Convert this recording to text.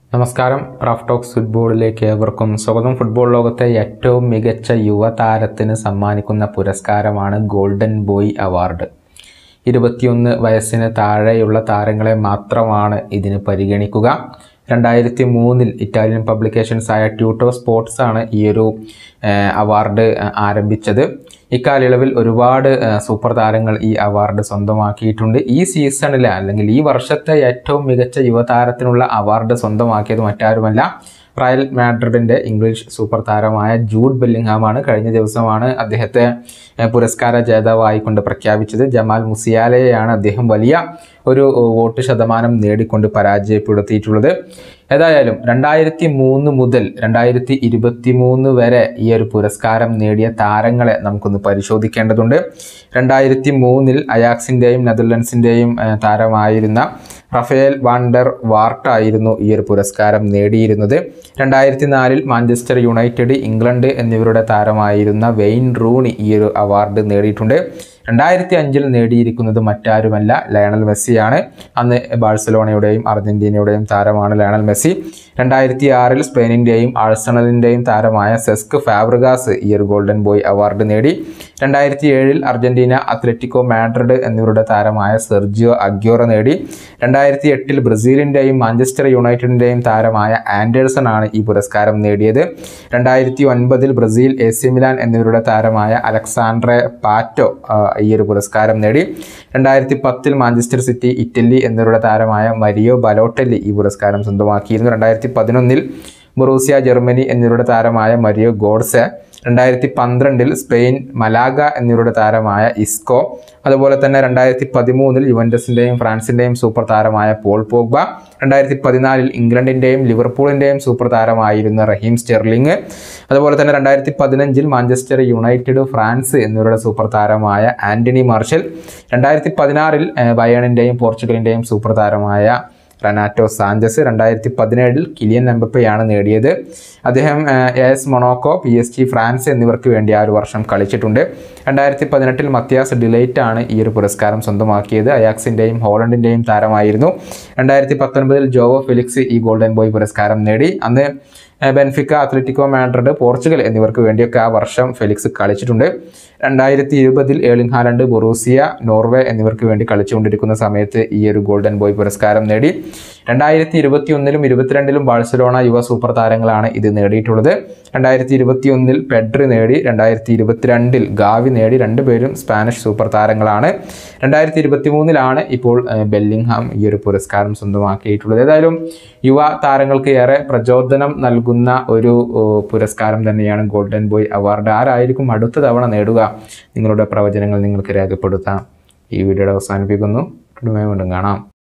നമസ്കാരം Raf talks ഫുട്ബോളിലേക്ക് ഏവർക്കും സ്വാഗതം ഫുട്ബോൾ ലോകത്തെ ഏറ്റവും മികച്ച യുവതാരത്തിന് സമ്മാനിക്കുന്ന പുരസ്കാരമാണ് ഗോൾഡൻ ബോയ് അവാർഡ് ഇരുപത്തിയൊന്ന് വയസ്സിന് താഴെയുള്ള താരങ്ങളെ മാത്രമാണ് ഇതിന് പരിഗണിക്കുക രണ്ടായിരത്തി മൂന്നിൽ ഇറ്റാലിയൻ പബ്ലിക്കേഷൻസ് ആയ ട്യൂട്ടോ സ്പോർട്സ് ആണ് ഈ ഒരു ഏഹ്, അവാർഡ് ഏഹ്, ആരംഭിച്ചത് ഇക്കാലയളവിൽ ഒരുപാട് ഏഹ്, സൂപ്പർ താരങ്ങൾ ഈ അവാർഡ് സ്വന്തമാക്കിയിട്ടുണ്ട് ഈ സീസണിലെ അല്ലെങ്കിൽ ഈ വർഷത്തെ ഏറ്റവും മികച്ച യുവതാരത്തിനുള്ള അവാർഡ് സ്വന്തമാക്കിയത് മറ്റാരുമല്ല റയൽ മാഡ്രിഡിന്റെ ഇംഗ്ലീഷ് സൂപ്പർ താരമായ ജൂഡ് ബെല്ലിംഗ്ഹാമാണ് കഴിഞ്ഞ ദിവസമാണ് അദ്ദേഹത്തെ ഏഹ്, പുരസ്കാര ജേതാവായിക്കൊണ്ട് പ്രഖ്യാപിച്ചത് ജമാൽ മുസിയാലയെയാണ് അദ്ദേഹം വലിയ ഒരു ഏഹ്, വോട്ട് ശതമാനം നേടിക്കൊണ്ട് പരാജയപ്പെടുത്തിയിട്ടുള്ളത് ഏതായാലും രണ്ടായിരത്തി മൂന്ന് മുതൽ രണ്ടായിരത്തി ഇരുപത്തി മൂന്ന് വരെ ഈ ഒരു പുരസ്കാരം നേടിയ താരങ്ങളെ നമുക്കൊന്ന് പരിശോധിക്കേണ്ടതുണ്ട് രണ്ടായിരത്തി മൂന്നിൽ അയാക്സിൻ്റെയും നെതർലൻഡ്സിൻ്റെയും ഏഹ്, താരമായിരുന്ന റഫേൽ വാണ്ടർ വാർട്ട് ആയിരുന്നു ഈ ഒരു പുരസ്കാരം നേടിയിരുന്നത് രണ്ടായിരത്തി നാലിൽ മാഞ്ചസ്റ്റർ യുണൈറ്റഡ് ഇംഗ്ലണ്ട് എന്നിവരുടെ താരമായിരുന്ന വെയിൻ റൂണി ഈ ഒരു അവാർഡ് നേടിയിട്ടുണ്ട് രണ്ടായിരത്തി അഞ്ചിൽ നേടിയിരിക്കുന്നത് മറ്റാരുമല്ല ലയണൽ മെസ്സിയാണ് അന്ന് ബാഴ്സലോണയുടെയും അർജന്റീനയുടെയും താരമാണ് ലയണൽ മെസ്സി രണ്ടായിരത്തി ആറിൽ സ്പെയിനിൻ്റെയും ആഴ്സണലിൻ്റെയും താരമായ സെസ്ക് ഫാബ്രിഗാസ് ഈ ഒരു ഗോൾഡൻ ബോയ് അവാർഡ് നേടി രണ്ടായിരത്തി ഏഴിൽ അർജന്റീന അത്ലറ്റിക്കോ മാഡ്രിഡ് എന്നിവരുടെ താരമായ സെർജിയോ അഗ്യോറ നേടി രണ്ടായിരത്തി എട്ടിൽ ബ്രസീലിൻ്റെയും മാഞ്ചസ്റ്റർ യുണൈറ്റഡിൻ്റെയും താരമായ ആൻഡേഴ്സൺ ആണ് ഈ പുരസ്കാരം നേടിയത് രണ്ടായിരത്തി ഒൻപതിൽ ബ്രസീൽ എ സി മിലാൻ എന്നിവരുടെ താരമായ അലക്സാൻഡ്രെ പാറ്റോ ആ, ഈ ഒരു പുരസ്കാരം നേടി രണ്ടായിരത്തി പത്തിൽ മാഞ്ചസ്റ്റർ സിറ്റി ഇറ്റലി എന്നിവരുടെ താരമായ മരിയോ ബലോട്ടെല്ലി ഈ പുരസ്കാരം സ്വന്തമാക്കിയിരുന്നു രണ്ടായിരത്തി പതിനൊന്നിൽ ബൊറൂസിയ ജർമ്മനി എന്നിവരുടെ താരമായ മരിയോ ഗോഡ്സെ രണ്ടായിരത്തി പന്ത്രണ്ടിൽ സ്പെയിൻ മലാഗ എന്നിവരുടെ താരമായ ഇസ്കോ അതുപോലെ തന്നെ രണ്ടായിരത്തി പതിമൂന്നിൽ യുവൻറ്റസിൻ്റെയും ഫ്രാൻസിൻ്റെയും സൂപ്പർ താരമായ പോൾ പോഗ്ബ രണ്ടായിരത്തി പതിനാലിൽ ഇംഗ്ലണ്ടിൻ്റെയും ലിവർപൂളിൻ്റെയും സൂപ്പർ താരമായിരുന്ന റഹീം സ്റ്റെർലിംഗ് അതുപോലെ തന്നെ രണ്ടായിരത്തി പതിനഞ്ചിൽ മാഞ്ചസ്റ്റർ യുണൈറ്റഡ് ഫ്രാൻസ് എന്നിവരുടെ സൂപ്പർ താരമായ ആന്റണി മാർഷൽ രണ്ടായിരത്തി പതിനാറിൽ ബയണിൻ്റെയും പോർച്ചുഗലിൻ്റെയും സൂപ്പർ താരമായ റനാറ്റോ സാഞ്ചസ് രണ്ടായിരത്തി പതിനേഴിൽ കിലിയൻ എംബപ്പയാണ് നേടിയത് അദ്ദേഹം A S Monaco P S G France എന്നിവർക്ക് വേണ്ടി ആ ഒരു വർഷം കളിച്ചിട്ടുണ്ട് രണ്ടായിരത്തി പതിനെട്ടിൽ മത്യാസ് ഡിലൈറ്റ് ആണ് ഈ ഒരു പുരസ്കാരം സ്വന്തമാക്കിയത് അയാക്സിൻ്റെയും ഹോളണ്ടിൻ്റെയും താരമായിരുന്നു രണ്ടായിരത്തി പത്തൊൻപതിൽ ജോവോ ഫെലിക്സ് ഈ ഗോൾഡൻ ബോയ് പുരസ്കാരം നേടി അന്ന് ഏഹ് ബെൻഫിക്ക അത്ലറ്റിക്കോ മാഡ്രിഡ് പോർച്ചുഗൽ എന്നിവർക്ക് വേണ്ടിയൊക്കെ ആ വർഷം ഫെലിക്സ് കളിച്ചിട്ടുണ്ട് രണ്ടായിരത്തി ഇരുപതിൽ ഏളിംഗ് ഹാലണ്ട് ബൊറൂസിയ നോർവേ എന്നിവർക്ക് വേണ്ടി കളിച്ചുകൊണ്ടിരിക്കുന്ന സമയത്ത് ഈ ഒരു ഗോൾഡൻ ബോയ് പുരസ്കാരം നേടി രണ്ടായിരത്തി ഇരുപത്തി ഒന്നിലും ഇരുപത്തിരണ്ടിലും ബാഴ്സലോണ യുവ സൂപ്പർ താരങ്ങളാണ് ഇത് നേടിയിട്ടുള്ളത് രണ്ടായിരത്തി ഇരുപത്തി ഒന്നിൽ പെഡ്രി നേടി രണ്ടായിരത്തി ഇരുപത്തിരണ്ടിൽ ഗാവി നേടി രണ്ടുപേരും സ്പാനിഷ് സൂപ്പർ താരങ്ങളാണ് രണ്ടായിരത്തി ഇരുപത്തി മൂന്നിലാണ് ഇപ്പോൾ ഏഹ്, ബെല്ലിംഗ്ഹാം ഈ ഒരു പുരസ്കാരം സ്വന്തമാക്കിയിട്ടുള്ളത് ഏതായാലും യുവ താരങ്ങൾക്ക് ഏറെ പ്രചോദനം നൽകുന്ന ഒരു ഓ, പുരസ്കാരം തന്നെയാണ് ഗോൾഡൻ ബോയ് അവാർഡ് ആരായിരിക്കും അടുത്ത തവണ നേടുക നിങ്ങളുടെ പ്രവചനങ്ങൾ നിങ്ങൾക്ക് രേഖപ്പെടുത്താം ഈ വീഡിയോയുടെ അവസാനിപ്പിക്കുന്നു വീണ്ടും കാണാം